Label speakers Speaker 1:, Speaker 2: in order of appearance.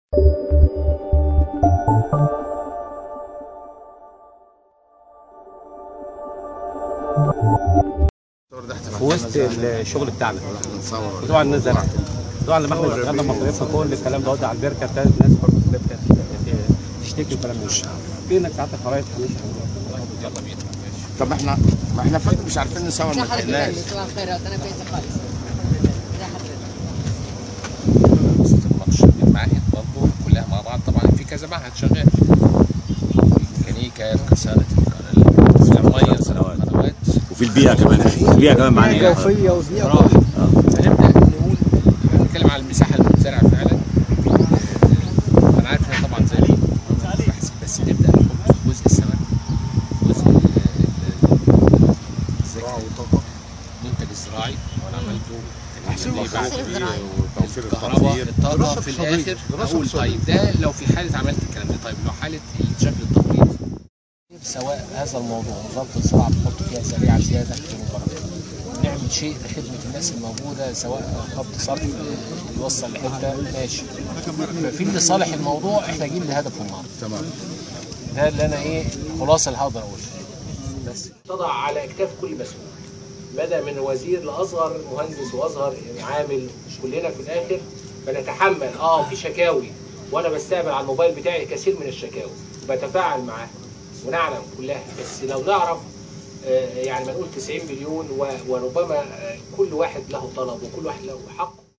Speaker 1: في وسط الشغل بتاعنا وطبعا الناس زرعت طبعا لما احنا دخلنا مصاريفنا كل الكلام ده على البركه ابتدت الناس برضه تبدا تشتكي والكلام ده فينك ساعات خرائط هنمشي
Speaker 2: يلا بينا
Speaker 3: طب احنا ما احنا فاكر مش عارفين نصور ما
Speaker 4: مش حضرتك
Speaker 3: تقلقش
Speaker 4: اللي صباح الخيرات انا كويسه خالص ازي حضرتك
Speaker 2: قصة الماتش المعاهد برضه كلها مع بعض طبعا في كذا معهد شغال الميكانيكا الكسارة المية القنوات
Speaker 5: وفي البيئه كمان البيئه كمان معانا هنا.
Speaker 1: جوفيه وبيئه
Speaker 2: راح فنبدا نقول نتكلم على المساحه المزرعه فعلا انا عارف انها طبعا زي بحث بس نبدا نحط جزء السمك جزء ال- ال- الزراعه المنتج الزراعي وانا عملته كان ليه بعد
Speaker 3: وتوفير
Speaker 2: الكهرباء
Speaker 3: التطوير
Speaker 2: الطاقه في الاخر اقول طيب ده لو في حاله عملت الكلام ده طيب لو حاله شكل التطوير سواء هذا الموضوع وزاره الزراعه بتحط فيها سريعه زياده في المباراه نعمل شيء لخدمه الناس الموجوده سواء خط صرف آه، يوصل لحته ماشي ففي اللي صالح الموضوع احنا جايين لهدف النهارده
Speaker 3: تمام
Speaker 2: ده اللي انا ايه خلاصه اللي هقدر اقوله بس تضع على اكتاف كل مسؤول بدا من وزير لاصغر مهندس واصغر عامل كلنا في الاخر بنتحمل اه في شكاوي وانا بستقبل على الموبايل بتاعي كثير من الشكاوي بتفاعل معاها ونعلم كلها بس لو نعرف آه، يعني ما نقول 90 مليون و- وربما آه، كل واحد له طلب وكل واحد له حق